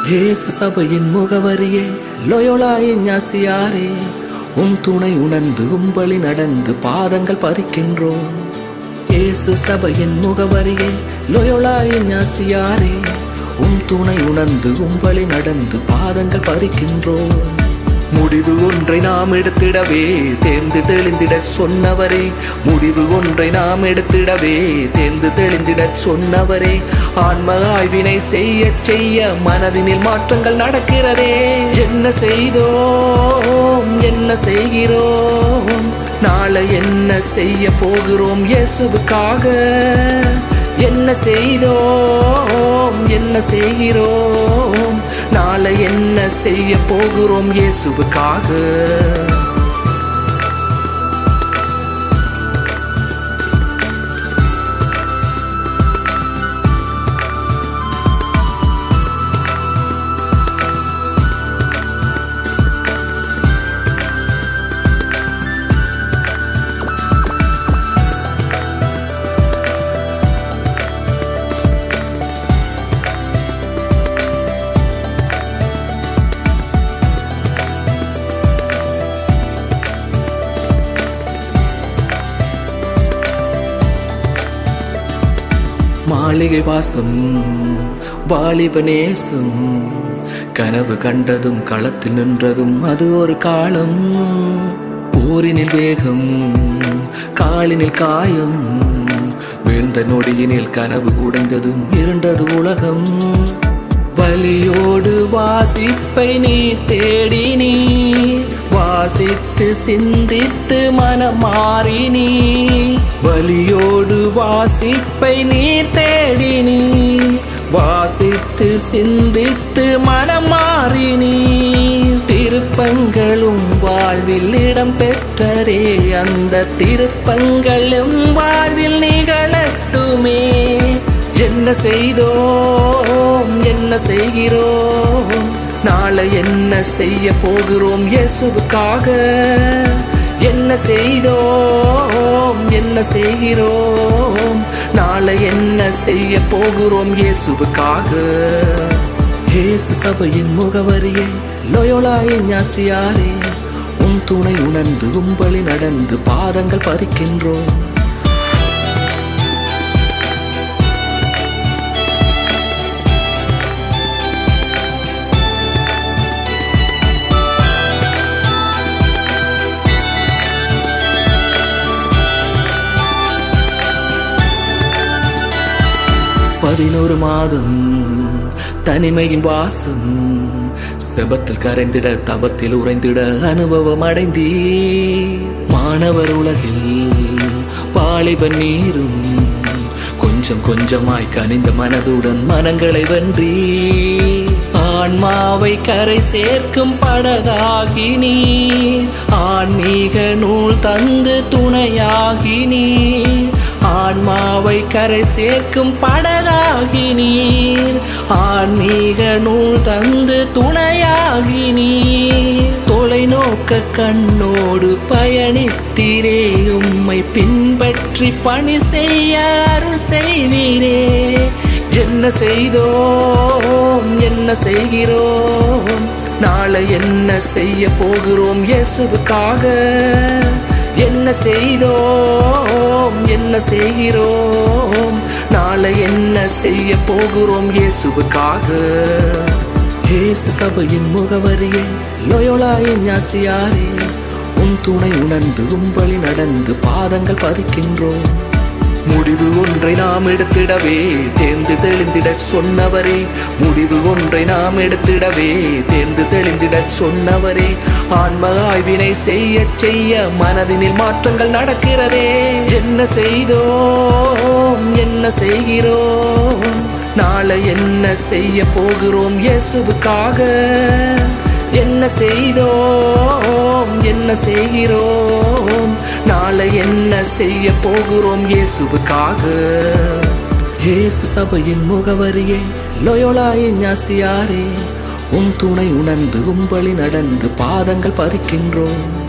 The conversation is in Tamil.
இயேசு சபையின் முகவரியே லோயோலாயின் ஞாசியாரே உம் துணை உணர்ந்து உம்பளி நடந்து பாதங்கள் பதிக்கின்றோம் இயேசு சபையின் முகவரியே லோயோலாயின் ஞாசியாரே உம் துணை உணர்ந்து உம்பளி நடந்து பாதங்கள் பதிக்கின்றோம் முடிவு ஒன்றை நாம் எடுத்திடவே தேர்ந்து தெளிந்திட சொன்னவரே முடிவு ஒன்றை நாம் எடுத்திடவே தேர்ந்து தெளிந்திட சொன்னவரே ஆன்ம ஆய்வினை செய்ய செய்ய மனதினில் மாற்றங்கள் நடக்கிறதே என்ன செய்தோம் என்ன செய்கிறோம் நாளை என்ன செய்ய போகிறோம் இயேசுவுக்காக என்ன செய்தோம் என்ன செய்கிறோம் நாளை என்ன செய்ய போகிறோம் இயேசுவுக்காக மாளிகை வாசம் வாலிப நேசம் கனவு கண்டதும் களத்தில் நின்றதும் அது ஒரு காலம் போரினில் வேகம் காலினில் காயம் வீழ்ந்த நொடியினில் கனவு உடைந்ததும் இருண்டது உலகம் வலியோடு வாசிப்பை நீ தேடி நீ வாசித்து சிந்தித்து மனம் மாறி நீ வலியோடு வாசிப்பை நீ தேடி நீ வாசித்து சிந்தித்து மனம் மாறி நீ திருப்பங்களும் வாழ்வில் இடம் பெற்றரே அந்த திருப்பங்களும் வாழ்வில் நிகழட்டுமே என்ன செய்தோம் என்ன செய்கிறோம் நாளை என்ன செய்ய போகிறோம் இயேசுவுக்காக என்ன செய்தோம் என்ன செய்கிறோம் நாளை என்ன செய்ய போகிறோம் இயேசுவுக்காக இயேசு சபையின் முகவரியே லோயோலாயின் ஞாசியாரே உன் துணை உணர்ந்து உம்பளி நடந்து பாதங்கள் பதிக்கின்றோம் பதினோரு மாதம் தனிமையின் வாசம் செபத்தில் கரைந்திட தபத்தில் உறைந்திட அனுபவம் அடைந்தீ மாணவர் உலகில் வாலிப நீரும் கொஞ்சம் கொஞ்சமாய் கனிந்த மனதுடன் மனங்களை வென்றி ஆன்மாவை கரை சேர்க்கும் படகாகி நீ ஆன்மீக நூல் தந்து துணையாகி நீ ஆன்மாவை கரை சேர்க்கும் படகாகி நீர் ஆன்மீக நூல் தந்து துணையாகி நீர் தொலைநோக்க கண்ணோடு பயணித்தீரே உம்மை பின்பற்றி பணி செய்ய அருள் செய்வீரே என்ன செய்தோம் என்ன செய்கிறோம் நாளை என்ன செய்ய போகிறோம் இயேசுவுக்காக என்ன செய்தோம் என்ன செய்கிறோம் நாளை என்ன செய்ய போகிறோம் இயேசுவுக்காக இயேசு சபையின் முகவரியே லோயோலாயின் ஞாசியாரே உன் துணை உணர்ந்து உம்பளி நடந்து பாதங்கள் பதிக்கின்றோம் முடிவு ஒன்றை நாம் எடுத்திடவே தேர்ந்து தெளிந்திட சொன்னவரே முடிவு ஒன்றை நாம் எடுத்திடவே தேர்ந்து தெளிந்திட சொன்னவரே ஆன்ம ஆய்வினை செய்ய செய்ய மனதினில் மாற்றங்கள் நடக்கிறதே என்ன செய்தோம் என்ன செய்கிறோம் நாளை என்ன செய்ய போகிறோம் இயேசுவுக்காக என்ன செய்தோம் என்ன செய்கிறோம் நாளை என்ன செய்ய போகிறோம் இயேசுவுக்காக இயேசு சபையின் முகவரியே லோயோலாயின் ஞாசியாரே உன் துணை உணர்ந்து உம்பளி நடந்து பாதங்கள் பதிக்கின்றோம்